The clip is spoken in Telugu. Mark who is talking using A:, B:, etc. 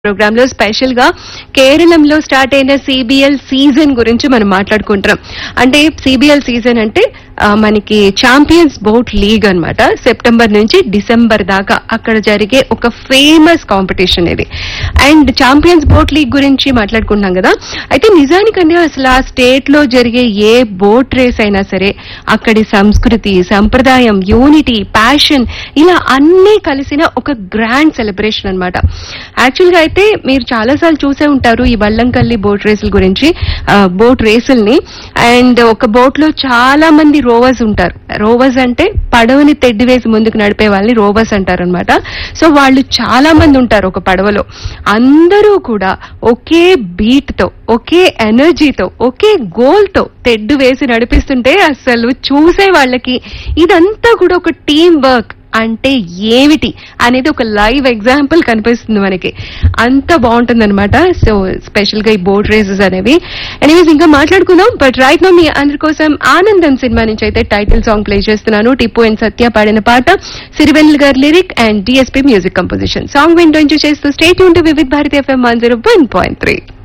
A: ప్రోగ్రామ్ లో స్పెషల్ గా కేరళంలో స్టార్ట్ అయిన సిబిఎల్ సీజన్ గురించి మనం మాట్లాడుకుంటున్నాం అంటే సిబిఎల్ సీజన్ అంటే ఆ, మనకి ఛాంపియన్స్ బోట్ లీగ్ అన్నమాట సెప్టెంబర్ నుంచి డిసెంబర్ దాకా అక్కడ జరిగే ఒక ఫేమస్ కాంపిటీషన్ ఇది అండ్ ఛాంపియన్స్ బోట్ లీగ్ గురించి మాట్లాడుకుంటున్నాం కదా అయితే నిజానికన్నా అసలు ఆ స్టేట్ లో జరిగే ఏ బోట్ రేస్ అయినా సరే అక్కడి సంస్కృతి సంప్రదాయం యూనిటీ ప్యాషన్ ఇలా అన్నీ కలిసిన ఒక గ్రాండ్ సెలబ్రేషన్ అన్నమాట యాక్చువల్ గా అయితే మీరు చాలా సార్లు చూసే ఉంటారు ఈ వల్లంకల్లి బోట్ రేసుల గురించి ఆ, బోట్ రేసుల్ని అండ్ ఒక బోట్ లో చాలా మంది రోవర్స్ ఉంటారు రోవర్స్ అంటే పడవని తెడ్డి వేసి ముందుకు నడిపే వాళ్ళని రోవర్స్ అంటారు అనమాట సో వాళ్ళు చాలా మంది ఉంటారు ఒక పడవలో అందరూ కూడా ఒకే బీట్ తో ఒకే ఎనర్జీతో ఒకే గోల్ తో తెడ్డు వేసి నడిపిస్తుంటే అసలు చూసే వాళ్ళకి ఇదంతా కూడా ఒక టీం వర్క్ అంటే ఏమిటి అనేది ఒక లైవ్ ఎగ్జాంపుల్ కనిపిస్తుంది మనకి అంత బాగుంటుంది అనమాట సో స్పెషల్ గా ఈ బోట్ రేసెస్ అనేవి ఎనీవేస్ ఇంకా మాట్లాడుకుందాం బట్ రైట్ నో మీ అందరి కోసం ఆనందం సినిమా నుంచి అయితే టైటిల్ సాంగ్ ప్లే చేస్తున్నాను టిప్పు అండ్ సత్య పాడిన పాట సిరివెల్ గారి lyric and DSP music composition song వింటూ ఎంజాయ్ చేస్తూ స్టేట్ ఉంటూ Vividh Bharati FM one zero one point three